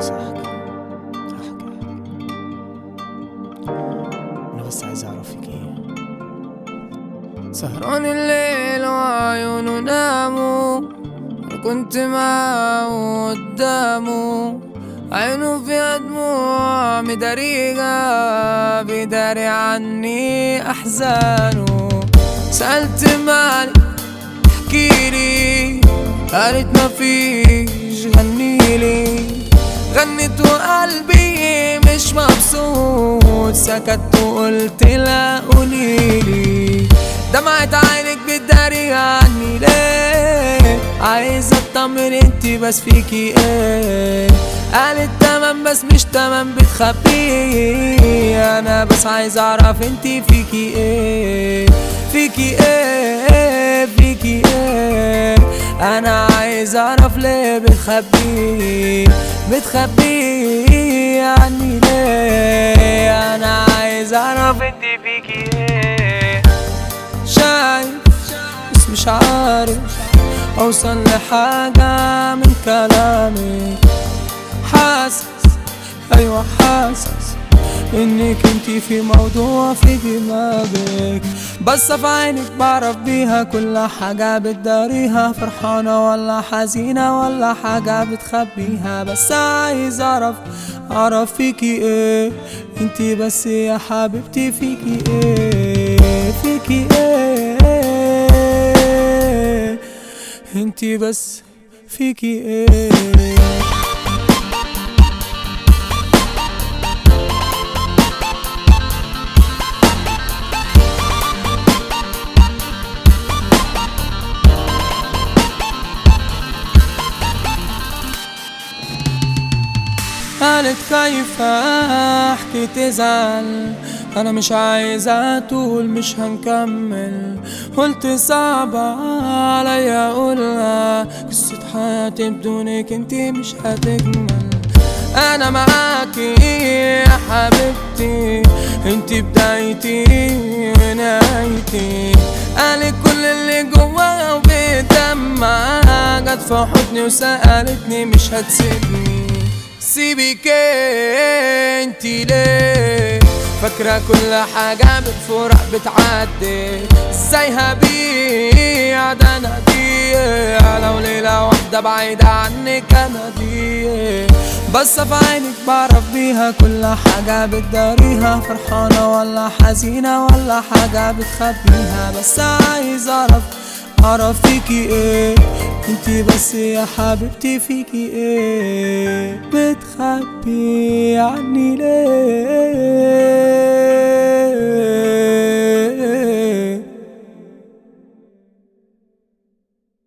بس احكي احكي انا بس عايز اعرف فيك ايه سهران الليل وعيونه ناموا أنا كنت معاه قدامه عينه فيها دموع مداريها بيداري عني أحزانه سألت مالي احكيلي قالت مفيش غنيلي غنيت وقلبي مش مبسوط سكت وقلت لا قوليلي دمعت عينك بتداري عني ليه عايز اطمن انتي بس فيكي ايه قالت تمام بس مش تمام بتخبي انا بس عايز اعرف انتي فيكي ايه فيكي ايه فيكي ايه انا عايز اعرف ليه بتخبي بتخبي عني ليه انا عايز اعرف انتي فيكي ايه شايف بس مش عارف اوصل لحاجة من كلامك حاسس ايوه حاسس انك انتي في موضوع في دماغك بس في عينك بعرف بيها كل حاجة بتداريها فرحانة ولا حزينة ولا حاجة بتخبيها بس عايز اعرف اعرف فيكي ايه انتي بس يا حبيبتي فيكي ايه فيكي ايه انتي بس فيكي ايه قالت خايفة احكي تزعل انا مش عايزة طول مش هنكمل قلت صعبة عليا اقولها قصة حياتي بدونك انتي مش هتكمل انا معاكي يا حبيبتي انتي بدايتي ونهايتي قالت كل اللي جواها وبتدمع جت في حضني وسألتني مش هتسيبني سيبك انتي ليه فاكرة كل حاجة بالفرح بتعدي ازاي هبيع ده انا دي لو ليلة واحدة بعيدة عنك انا دي بس في عينك بعرف بيها كل حاجة بتداريها فرحانة ولا حزينة ولا حاجة بتخبيها بس عايز اعرف اعرف فيكي ايه انتي بس يا حبيبتي فيكي ايه بتخبي عني ليه